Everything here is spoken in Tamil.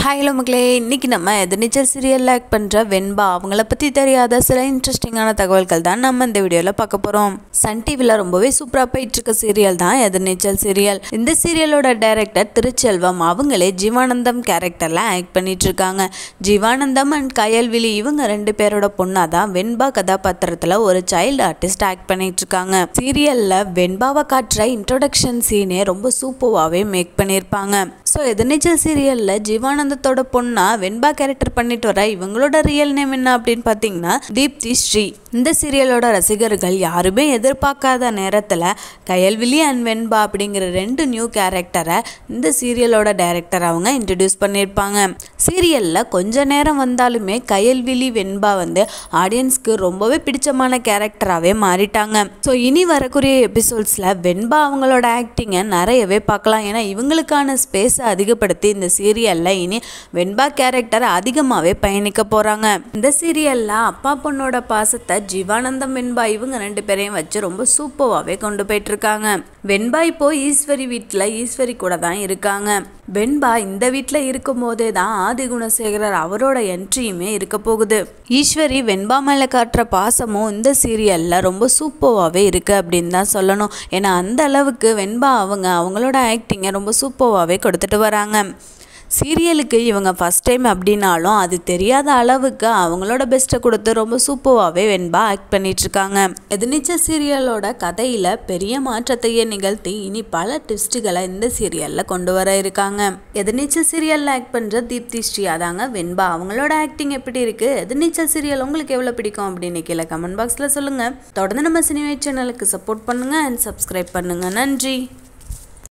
ஹாய் ஹலோ மக்களே இன்றைக்கி நம்ம எதிர்நீச்சல் சீரியலில் ஆக்ட் பண்ணுற வெண்பா அவங்கள பற்றி தெரியாத சில இன்ட்ரெஸ்டிங்கான தகவல்கள் தான் நம்ம இந்த வீடியோவில் பார்க்க போகிறோம் சன் டிவியில் ரொம்பவே சூப்பராக போயிட்டுருக்க சீரியல் தான் எதிர்நீச்சல் சீரியல் இந்த சீரியலோட டைரக்டர் திருச்செல்வம் அவங்களே ஜீவானந்தம் கேரக்டரில் ஆக்ட் பண்ணிட்டு இருக்காங்க ஜீவானந்தம் அண்ட் கயல்விழி இவங்க ரெண்டு பேரோட பொண்ணாக தான் வெண்பா கதாபாத்திரத்தில் ஒரு சைல்டு ஆர்டிஸ்ட் ஆக்ட் பண்ணிட்டு இருக்காங்க சீரியலில் வெண்பாவை காட்டுற இன்ட்ரோடக்ஷன் சீனே ரொம்ப சூப்பராகவே மேக் பண்ணியிருப்பாங்க ஸோ எதிர்நீச்சல் சீரியலில் ஜீவானந்தத்தோட பொண்ணா வெண்பா கேரக்டர் பண்ணிட்டு வர இவங்களோட ரியல் நேம் என்ன அப்படின்னு பார்த்தீங்கன்னா தீப்தி ஸ்ரீ இந்த சீரியலோட ரசிகர்கள் யாருமே எதிர்பார்க்காத நேரத்தில் கயல்விழி அண்ட் வெண்பா அப்படிங்கிற ரெண்டு நியூ கேரக்டரை இந்த சீரியலோட டைரக்டர் அவங்க இன்ட்ரடியூஸ் பண்ணியிருப்பாங்க சீரியலில் கொஞ்ச நேரம் வந்தாலுமே கயல்விழி வெண்பா வந்து ஆடியன்ஸ்க்கு ரொம்பவே பிடிச்சமான கேரக்டராகவே மாறிட்டாங்க ஸோ இனி வரக்கூடிய எபிசோட்ஸில் வெண்பா அவங்களோட ஆக்டிங்கை நிறையவே பார்க்கலாம் ஏன்னா இவங்களுக்கான ஸ்பேஸை அதிகப்படுத்தி இந்த சீரியலில் இனி வெண்பா கேரக்டர் அதிகமாகவே பயணிக்க போகிறாங்க இந்த சீரியலில் அப்பா பொண்ணோட பாசத்தை ஜீவானந்தம் வெண்பா இவங்க ரெண்டு பேரையும் வச்சு ரொம்ப சூப்பராகவே கொண்டு போயிட்டு இருக்காங்க வெண்பா இப்போ ஈஸ்வரி வீட்டில் ஈஸ்வரி கூட தான் இருக்காங்க வெண்பா இந்த வீட்டில் இருக்கும் போதே தான் ஆதி குணசேகரர் அவரோட என்ட்ரியுமே இருக்க போகுது ஈஸ்வரி வெண்பா மேலே காட்டுற பாசமும் இந்த சீரியலில் ரொம்ப சூப்பராகவே இருக்குது அப்படின்னு தான் சொல்லணும் ஏன்னா அந்த அளவுக்கு வெண்பா அவங்க அவங்களோட ஆக்டிங்கை ரொம்ப சூப்பராகவே கொடுத்துட்டு வராங்க சீரியலுக்கு இவங்க ஃபஸ்ட் டைம் அப்படின்னாலும் அது தெரியாத அளவுக்கு அவங்களோட பெஸ்ட்டை கொடுத்து ரொம்ப சூப்பராகவே வெண்பா ஆக்ட் பண்ணிட்டு இருக்காங்க எதிர்நீச்ச சீரியலோட கதையில் பெரிய மாற்றத்தையே நிகழ்த்தி இனி பல ட்விஸ்ட்டுகளை இந்த சீரியலில் கொண்டு வர இருக்காங்க எதிர்நீச்சல் சீரியலில் ஆக்ட் பண்ணுற தீப்தி ஸ்ரீ அதாங்க வெண்பா அவங்களோட ஆக்டிங் எப்படி இருக்குது எதிர்நீச்சல் சீரியல் உங்களுக்கு எவ்வளோ பிடிக்கும் அப்படின்னு கீழே கமெண்ட் பாக்ஸில் சொல்லுங்கள் தொடர்ந்து நம்ம சினிமா சேனலுக்கு சப்போர்ட் பண்ணுங்கள் அண்ட் சப்ஸ்கிரைப் பண்ணுங்கள் நன்றி